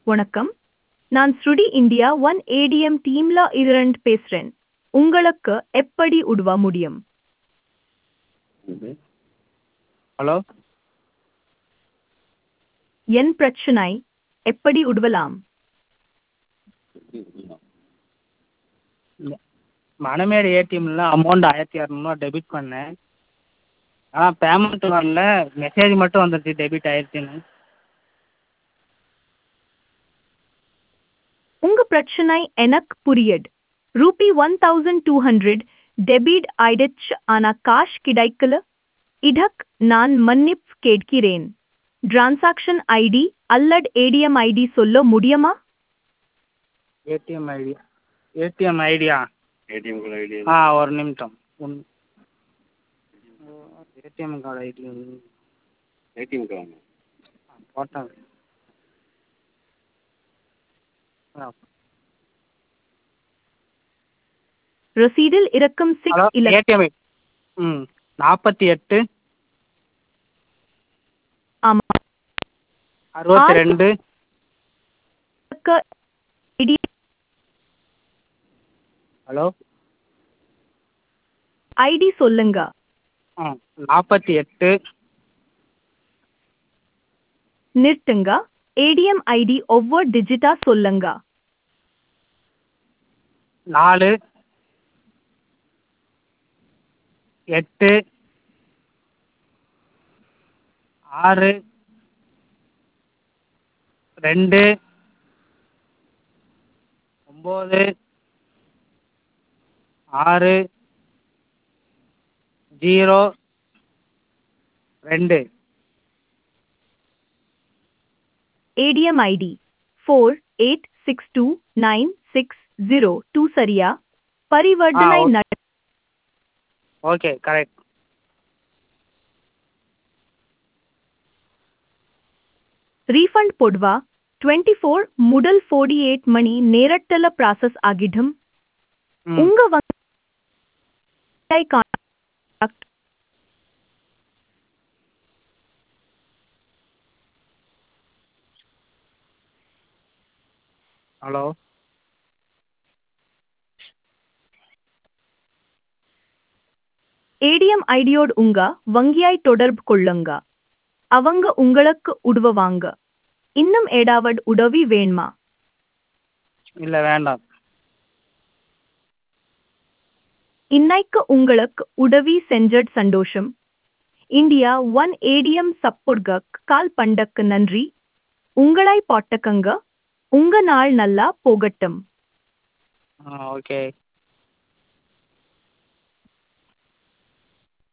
வணக்கம் நான் ஸ்ருடி இந்தியா ஒன் ஏடிஎம் டீம்ல இரண்டு பேசுறேன் உங்களுக்கு எப்படி உதவ முடியும் ஹலோ என் பிரச்சனை எப்படி உதவலாம் மணமேடு ஏடிஎம்ல அமௌண்ட் ஆயிரத்தி இரநூறுவா டெபிட் பண்ணேன் ஆனால் பேமெண்ட் வரல மெசேஜ் மட்டும் வந்துருச்சு டெபிட் ஆயிடுச்சுன்னு உங்க பிரச்சனை எனக்கு புரியுது rupee one thousand two hundred debit ஆயிடுச்சு ஆனா காஷ் கிடைக்கல இதக் நான் மன்னிப்பு கேட்கிறேன் டிரான்சாக்ஷன் ஐடி அல்லது ஏடிஎம் ஐடி சொல்ல முடியுமா ஏடிஎம் ஐடி ஏடிஎம் ஐடியா ஏடிஎம் கார்டு ஐடி ஆ ஒரு நிமிஷம் one ATM card ID ATM card போட்டேன் ஆ ரசீடில் இருக்கும் ஹலோ சிக்ஸ் இலக்க ஏடிஎம் ம் நாற்பத்தி எட்டு ஆமா அறுபத்தி ரெண்டு ஐடி ஹலோ ஐடி சொல்லுங்க ஆ நாற்பத்தி எட்டு நிறுத்துங்க ஏடிஎம் ஐடி ஒவ்வொரு டிஜிட்டா சொல்லுங்க நாலு எட்டு ஆறு ரெண்டு ஒம்பது ஆறு ஜீரோ ரெண்டு ATM ID four eight six two nine six zero two சரியா பரிவர்த்தனை ஆ, ஓ- நட ஓகே கரெக்ட் ரீஃபண்ட் பொடுவா டுவெண்ட்டி ஃபோர் முதல் ஃபோர்டி எயிட் மணி நேரத்தில் ப்ராசஸ் ஆகிடும் ம் உங்க வங்கி கான்டாக்ட் ஹலோ ஏடிஎம் ஐடியோடு உங்க வங்கியாய் தொடர்பு கொள்ளுங்க அவங்க உங்களுக்கு உதவுவாங்க இன்னும் ஏதாவது உதவி வேணுமா இல்லை வேண்டாம் இன்னைக்கு உங்களுக்கு உதவி செஞ்சட் சந்தோஷம் இந்தியா ஒன் ஏடிஎம் சப்போர்ட்க கால் பண்டக்கு நன்றி உங்களாய் பாட்டக்கங்க உங்க நாள் நல்லா போகட்டும் ஆ ஓகே